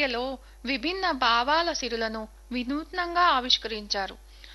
విద్యలో విభిన్న భావాల సిరులను వినూత్నంగా ఆవిష్కరించారు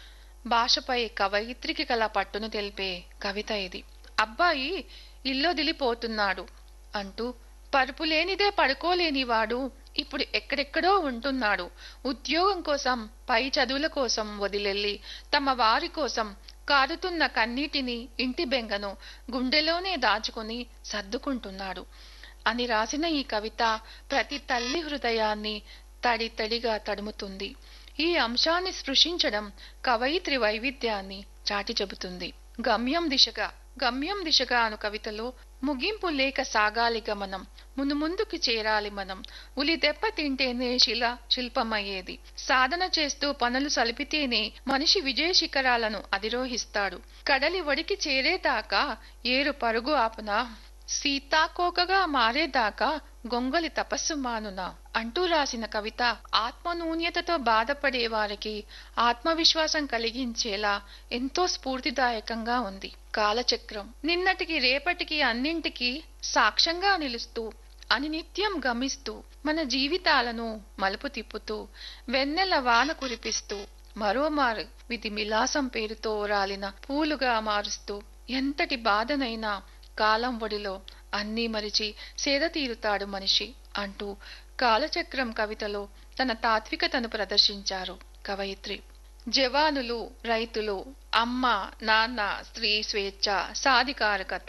భాషపై కవయిత్రికి గల పట్టును తెలిపే కవిత ఇది అబ్బాయి ఇల్లొదిలిపోతున్నాడు అంటూ పరుపు లేనిదే పడుకోలేనివాడు ఇప్పుడు ఎక్కడెక్కడో ఉంటున్నాడు ఉద్యోగం కోసం పై చదువుల కోసం వదిలెళ్ళి తమ వారి కోసం కారుతున్న కన్నీటిని ఇంటి బెంగను గుండెలోనే దాచుకుని సర్దుకుంటున్నాడు అని రాసిన ఈ కవిత ప్రతి తల్లి హృదయాన్ని తడి తడిగా తడుముతుంది ఈ అంశాన్ని స్పృశించడం కవయిత్రి వైవిధ్యాన్ని చాటి చెబుతుంది గమ్యం దిశగా గమ్యం దిశగా అను కవితలో ముగింపు లేక సాగాలి గమనం ముందు ముందుకు చేరాలి మనం ఉలి దెబ్బ తింటేనే శిల శిల్పమయ్యేది సాధన చేస్తూ పనులు సలిపితేనే మనిషి విజయ శిఖరాలను అధిరోహిస్తాడు కడలి ఒడికి చేరేదాకా ఏరు పరుగు ఆపునా సీతాకోకగా మారేదాకా గొంగలి తపస్సు మానునా అంటూ రాసిన కవిత ఆత్మనూన్యతతో బాధపడే వారికి ఆత్మవిశ్వాసం కలిగించేలా ఎంతో స్ఫూర్తిదాయకంగా ఉంది కాలచక్రం నిన్నటికి రేపటికి అన్నింటికి సాక్ష్యంగా నిలుస్తూ అని నిత్యం గమిస్తూ మన జీవితాలను మలుపు తిప్పుతూ వెన్నెల వాన కురిపిస్తూ మరోమారు విధి మిలాసం పేరుతో రాలిన పూలుగా మారుస్తూ ఎంతటి బాధనైనా కాలం ఒడిలో అన్నీ మరిచి సేద తీరుతాడు మనిషి అంటూ కాలచక్రం కవితలో తన తాత్వికతను ప్రదర్శించారు కవయిత్రి జవానులు రైతులు అమ్మ నాన్న స్త్రీ స్వేచ్ఛ సాధికారకత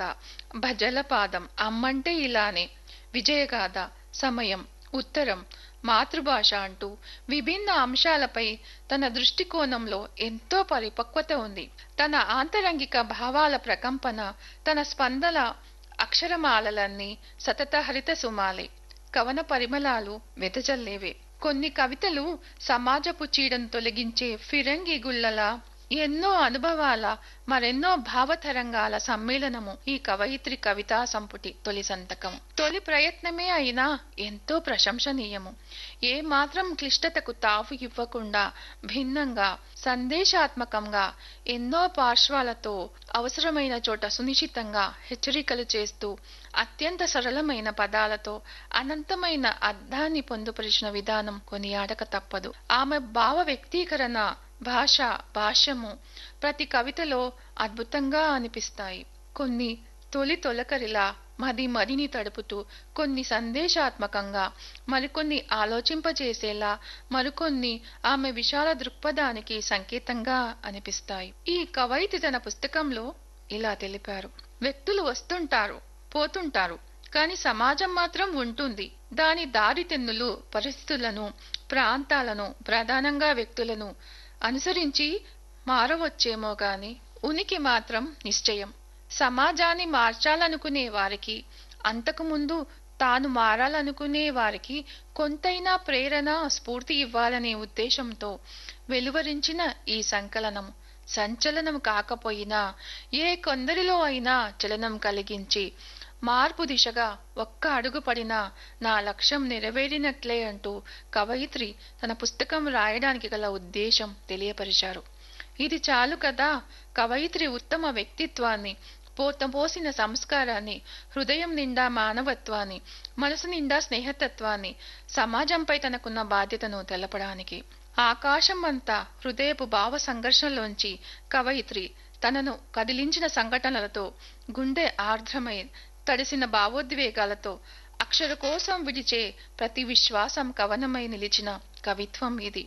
భజలపాదం అమ్మంటే ఇలానే విజయగాథ సమయం ఉత్తరం మాతృభాష అంటూ విభిన్న అంశాలపై తన దృష్టికోణంలో ఎంతో పరిపక్వత ఉంది తన ఆంతరంగిక భావాల ప్రకంపన తన స్పందన అక్షరమాలలన్నీ సతత హరిత సుమాలే కవన పరిమళాలు వెదజల్లేవే కొన్ని కవితలు సమాజపు చీడను తొలగించే ఫిరంగి గుళ్ళలా ఎన్నో అనుభవాల మరెన్నో భావతరంగాల సమ్మేళనము ఈ కవయిత్రి కవితా సంపుటి తొలి సంతకం తొలి ప్రయత్నమే అయినా ఎంతో ప్రశంసనీయము ఏ మాత్రం క్లిష్టతకు తావు ఇవ్వకుండా భిన్నంగా సందేశాత్మకంగా ఎన్నో పార్శ్వాలతో అవసరమైన చోట సునిశ్చితంగా హెచ్చరికలు చేస్తూ అత్యంత సరళమైన పదాలతో అనంతమైన అర్థాన్ని పొందుపరిచిన విధానం కొనియాడక తప్పదు ఆమె భావ వ్యక్తీకరణ భాష భాష్యము ప్రతి కవితలో అద్భుతంగా అనిపిస్తాయి కొన్ని తొలి తొలకరిలా మది మదిని తడుపుతూ కొన్ని సందేశాత్మకంగా మరికొన్ని ఆలోచింపజేసేలా మరికొన్ని ఆమె విశాల దృక్పథానికి సంకేతంగా అనిపిస్తాయి ఈ కవయితి తన పుస్తకంలో ఇలా తెలిపారు వ్యక్తులు వస్తుంటారు పోతుంటారు కాని సమాజం మాత్రం ఉంటుంది దాని దారితెన్నులు పరిస్థితులను ప్రాంతాలను ప్రధానంగా వ్యక్తులను అనుసరించి మారవచ్చేమో గాని ఉనికి మాత్రం నిశ్చయం సమాజాన్ని మార్చాలనుకునే వారికి అంతకుముందు తాను మారాలనుకునే వారికి కొంతైనా ప్రేరణ స్ఫూర్తి ఇవ్వాలనే ఉద్దేశంతో వెలువరించిన ఈ సంకలనం సంచలనం కాకపోయినా ఏ కొందరిలో అయినా చలనం కలిగించి మార్పు దిశగా ఒక్క అడుగు పడినా నా లక్ష్యం నెరవేరినట్లే అంటూ కవయిత్రి తన పుస్తకం రాయడానికి గల ఉద్దేశం తెలియపరిచారు ఇది చాలు కదా కవయిత్రి ఉత్తమ వ్యక్తిత్వాన్ని పోతపోసిన సంస్కారాన్ని హృదయం నిండా మానవత్వాన్ని మనసు నిండా స్నేహతత్వాన్ని సమాజంపై తనకున్న బాధ్యతను తెలపడానికి ఆకాశం అంతా హృదయపు భావ సంఘర్షణలోంచి కవయిత్రి తనను కదిలించిన సంఘటనలతో గుండె ఆర్ద్రమై తడిసిన భావోద్వేగాలతో అక్షర కోసం విడిచే ప్రతి విశ్వాసం కవనమై నిలిచిన కవిత్వం ఇది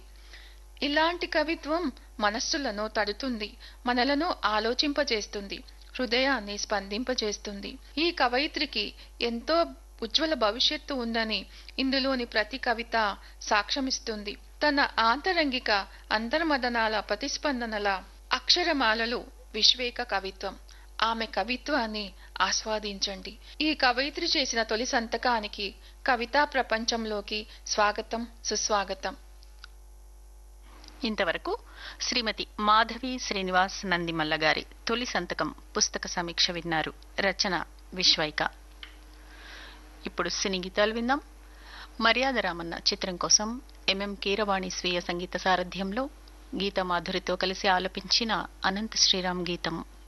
ఇలాంటి కవిత్వం మనస్సులను తడుతుంది మనలను ఆలోచింపజేస్తుంది హృదయాన్ని స్పందింపజేస్తుంది ఈ కవయిత్రికి ఎంతో ఉజ్వల భవిష్యత్తు ఉందని ఇందులోని ప్రతి కవిత సాక్ష్యమిస్తుంది తన ఆంతరంగిక అంతర్మదనాల ప్రతిస్పందనల అక్షరమాలలు విశ్వేక కవిత్వం ఆమె కవిత్వాన్ని ఆస్వాదించండి ఈ కవయిత్రి చేసిన తొలి సంతకానికి కవితా ప్రపంచంలోకి స్వాగతం సుస్వాగతం ఇంతవరకు శ్రీమతి మాధవి శ్రీనివాస్ నందిమల్ల గారి తొలి సంతకం పుస్తక సమీక్ష విన్నారు రచన విశ్వైక ఇప్పుడు సినీ గీతాలు విందాం మర్యాద రామన్న చిత్రం కోసం ఎంఎం కీరవాణి స్వీయ సంగీత సారథ్యంలో గీత మాధురితో కలిసి ఆలపించిన అనంత శ్రీరామ్ గీతం